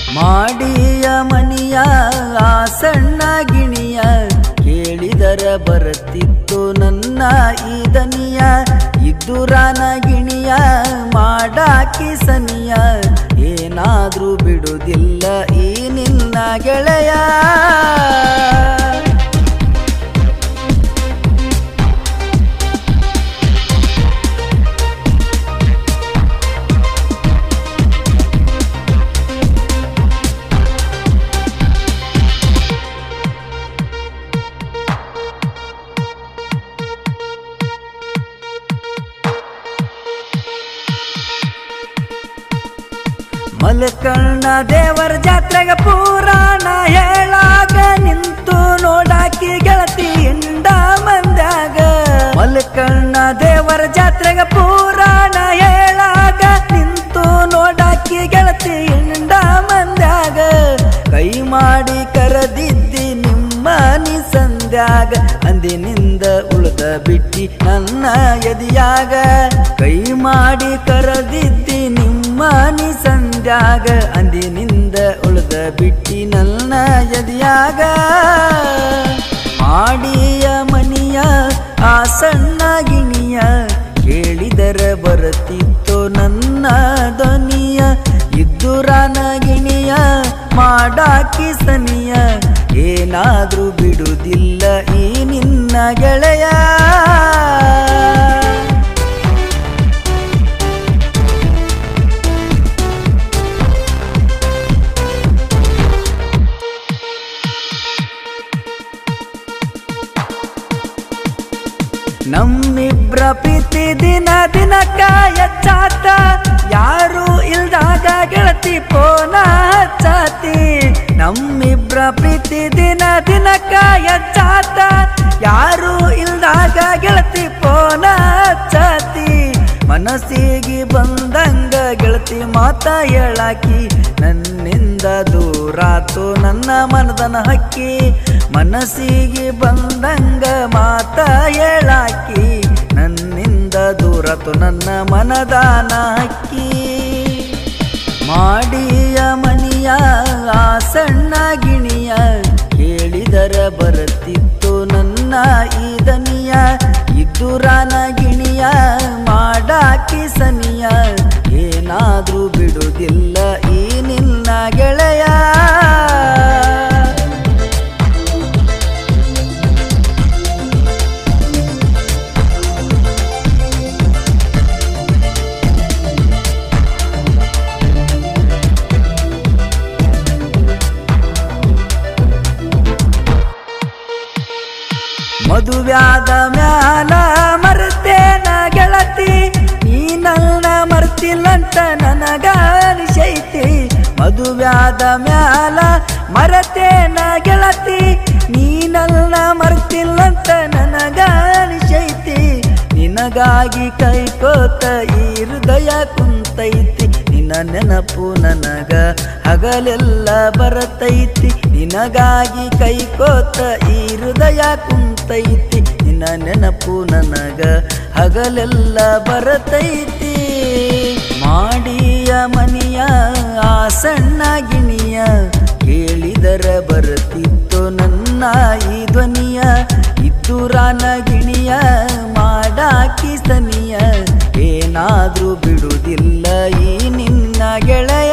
ಮಾಡಿಯ ಮನಿಯ ಆ ಸಣ್ಣ ಗಿಣಿಯ ಕೇಳಿದರ ಬರುತ್ತಿತ್ತು ನನ್ನ ಈ ದನಿಯ ಇದ್ದುರಾನ ಗಿಣಿಯ ಮಾಡಾಕಿ ಸನಿಯ ಏನಾದ್ರೂ ಬಿಡುವುದಿಲ್ಲ ಈ ನಿನ್ನ ಗೆಳೆಯ ಮಲಕಣ್ಣ ದೇವರ ಜಾತ್ರೆಗ ಪುರಾಣ ಹೇಳಾಗ ನಿಂತು ನೋಡಾಕಿ ಗೆಳತಿ ಇಂಡ ಮಂದ್ಯಾಗ ಮಲಕಣ್ಣ ದೇವರ ಜಾತ್ರೆಗ ಪುರಾಣ ಹೇಳಾಗ ನಿಂತು ನೋಡಾಕಿ ಗೆಳತಿ ಇಂಡ ಮಂದ್ಯಾಗ ಕೈ ಮಾಡಿ ಕರೆದಿದ್ದಿ ನಿಮ್ಮ ಸಂಧ್ಯಾಗ ಅಂದಿನಿಂದ ಉಳಿದ ಬಿಟ್ಟಿ ನನ್ನ ಎದಿಯಾಗ ಕೈ ಮಾಡಿ ಕರೆದಿದ್ದಿ ನಿಮ್ಮ ಸಂಧ್ಯಾಗ ಅಂದಿನಿಂದ ಉಳಿದ ಬಿಟ್ಟಿ ನನ್ನ ಎದಿಯಾಗ ಮಾಡಿಯ ಮನಿಯ ಆ ಸಣ್ಣ ಗಿಣಿಯ ಕೇಳಿದರ ಬರುತ್ತಿತ್ತು ನನ್ನ ಧ್ವನಿಯ ಇದ್ದುರಾನ ಗಿಣಿಯ ಮಾಡಾಕಿ ಸನಿಯ ಏನಾದ್ರೂ ಬಿಡುವುದಿಲ್ಲ ಈ ನಿನ್ನ ಗೆಳೆಯ ನಮ್ಮಿಬ್ರ ಪ್ರೀತಿ ದಿನ ದಿನಕ್ಕ ಹೆಚ್ಚಾತ ಯಾರು ಇಲ್ದಾಗ ಗೆಳತಿ ಪೋನ ಹಚ್ಚಾತಿ ನಮ್ಮಿಬ್ರ ಪ್ರೀತಿ ದಿನ ದಿನಕ್ಕ ಹೆಚ್ಚಾತ ಯಾರು ಇಲ್ದಾಗ ಗೆಳತಿ ಪೋನ ಹಚ್ಚಾತಿ ಮನಸ್ಸಿಗೆ ಬಂದಂಗ ಗೆಳತಿ ಮಾತ ಹೇಳಾಕಿ ನನ್ನಿಂದ ದೂರಾತು ನನ್ನ ಮನದನ ಹಕ್ಕಿ ಮನಸ್ಸಿಗೆ ಬಂದಂಗ ಮಾತ ಹೇಳಾಕಿ ನನ್ನಿಂದ ದೂರತು ನನ್ನ ಮನದಾನ ಹಕ್ಕಿ ಮಾಡಿಯ ಮನಿಯ ಆ ಸಣ್ಣ ಗಿಣಿಯ ಕೇಳಿದರ ಬರುತ್ತಿತ್ತು ನನ್ನ ಈ ದನಿಯ ಇದ್ದುರಾನ ಗಿಣಿಯ ಮಾಡಾಕಿ ಸನಿಯ ಏನಾದ್ರೂ ಬಿಡುವುದಿಲ್ಲ ಈ ನಿನ್ನ ಗೆಳೆಯ ಮದುವ್ಯಾದ ಮ್ಯಾಲ ಮರ್ತೇನ ಗೆಳತಿ ನೀ ನನ್ನ ಮರ್ತಿಲ್ಲಂತ ನನಗ ಅನಿಸೈತಿ ಮದುವ್ಯಾದ ಮ್ಯಾಲ ಮರತೇನ ಗೆಳತಿ ನೀ ನನ್ನ ಮರ್ತಿಲ್ಲಂತ ನನಗ ಅನಿಸೈತಿ ನಿನಗಾಗಿ ಕೈಕೋತ ಈ ಹೃದಯ ಕುಂತೈತಿ ನಿನ್ನ ನೆನಪು ನನಗ ಹಗಲೆಲ್ಲ ಬರತೈತಿ ನಿನಗಾಗಿ ಕೈಕೋತ ಈ ಹೃದಯ ಕುಂತೈತಿ ನಿನ್ನ ನೆನಪು ನನಗ ಹಗಲೆಲ್ಲ ಬರತೈತಿ ಮಾಡಿಯ ಮನಿಯ ಆ ಸಣ್ಣ ಗಿಣಿಯ ಕೇಳಿದರ ಬರುತ್ತಿತ್ತು ನನ್ನ ಈ ಧ್ವನಿಯ ಇದ್ದುರಾನ ಗಿಣಿಯ ಮಾಡಾಕಿ ಸನಿಯ ಏನಾದ್ರೂ ಬಿಡುವುದಿಲ್ಲ ಈ ನಿನ್ನ ಗೆಳೆಯ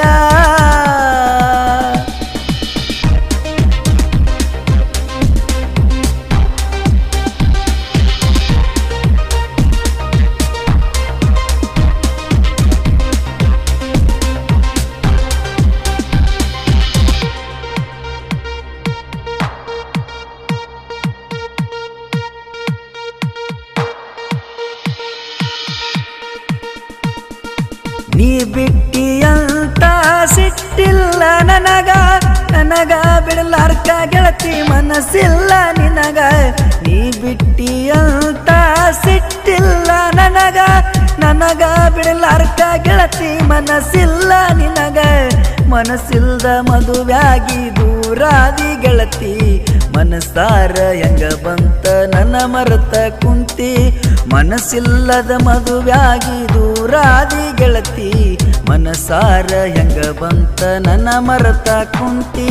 ನೀ ಬಿಟ್ಟಿಯಂತ ಸಿಟ್ಟಿಲ್ಲ ನನಗ ನನಗ ಬಿಡಲಾರ್ಕ ಗೆಳತಿ ಮನಸ್ಸಿಲ್ಲ ನಿನಗ ನೀ ಬಿಟ್ಟಿಯಂತ ಸಿಟ್ಟಿಲ್ಲ ನನಗ ನನಗ ಬಿಡಲಾರ್ಕ ಗೆಳತಿ ಮನಸ್ಸಿಲ್ಲ ನಿನಗ ಮನಸ್ಸಿಲ್ದ ಮದುವ್ಯಾಗಿ ದೂರಾದಿ ಗೆಳತಿ ಮನಸ್ಸಾರ ಹೆಂಗ ಬಂತ ನನ್ನ ಮರತ ಕುಂತಿ ಮನಸ್ಸಿಲ್ಲದ ಮದುವ್ಯಾಗಿ ದೂರಾದಿ ಗೆಳತಿ ಮನಸ್ಸಾರ ಮನಸಾರ ಹೆಂಗ ಬಂತ ನನ್ನ ಮರತ ಕುಂತಿ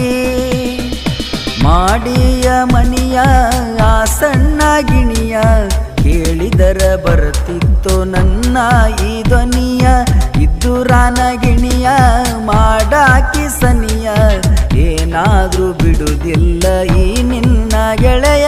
ಮಾಡಿಯ ಮನಿಯ ಆ ಸಣ್ಣ ಗಿಣಿಯ ಕೇಳಿದರ ಬರುತ್ತಿತ್ತು ನನ್ನ ಈ ಧ್ವನಿಯ ಇದ್ದು ರಾನ ಗಿಣಿಯ ಮಾಡಾಕಿ ಸನಿಯ ಏನಾದ್ರೂ ಬಿಡುವುದಿಲ್ಲ ಈ ನಿನ್ನ ಗೆಳೆಯ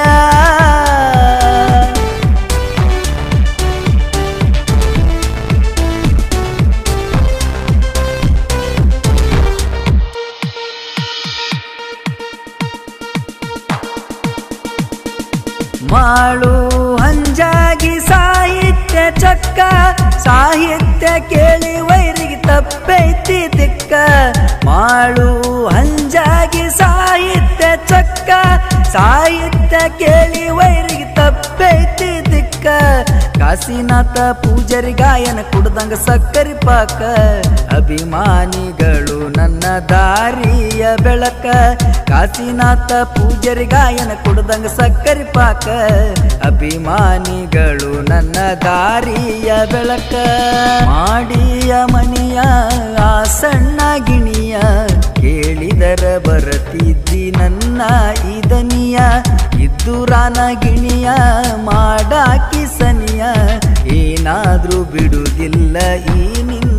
ಮಾಳು ಹಂಜಾಗಿ ಸಾಹಿತ್ಯ ಚಕ್ಕ ಸಾಹಿತ್ಯ ಕೇಳಿ ವೈರಿಗೆ ತಪ್ಪೈತಿ ದಿಕ್ಕ ಮಾಳು ಹಂಜಾಗಿ ಸಾಹಿತ್ಯ ಚಕ್ಕ ಸಾಹಿತ್ಯ ಕೇಳಿ ವೈರಿಗೆ ತಪ್ಪೈತಿ ದಿಕ್ಕ ಕಾಶಿನಾಥ ಪೂಜರಿ ಗಾಯನ ಕುಡ್ದಂಗ ಸಕ್ಕರಿ ಪಾಕ ಅಭಿಮಾನಿಗಳು ನನ್ನ ದಾರಿಯ ಬೆಳಕ ಕಾಶಿನಾಥ ಪೂಜರಿ ಗಾಯನ ಕುಡ್ದಂಗ ಸಕ್ಕರಿ ಪಾಕ ಅಭಿಮಾನಿಗಳು ನನ್ನ ದಾರಿಯ ಬೆಳಕ ಮಾಡಿಯ ಮನಿಯ ಆ ಸಣ್ಣ ಗಿಣಿಯ ಕೇಳಿದರ ಬರತಿದ್ದಿ ನನ್ನ ಇದನಿಯ ಇದ್ದು ರಾನ ಗಿಣಿಯ ಮಾಡಾಕಿ ಸನಿಯ ಏನಾದ್ರೂ ಬಿಡುವುದಿಲ್ಲ ಈ ನಿನ್ನ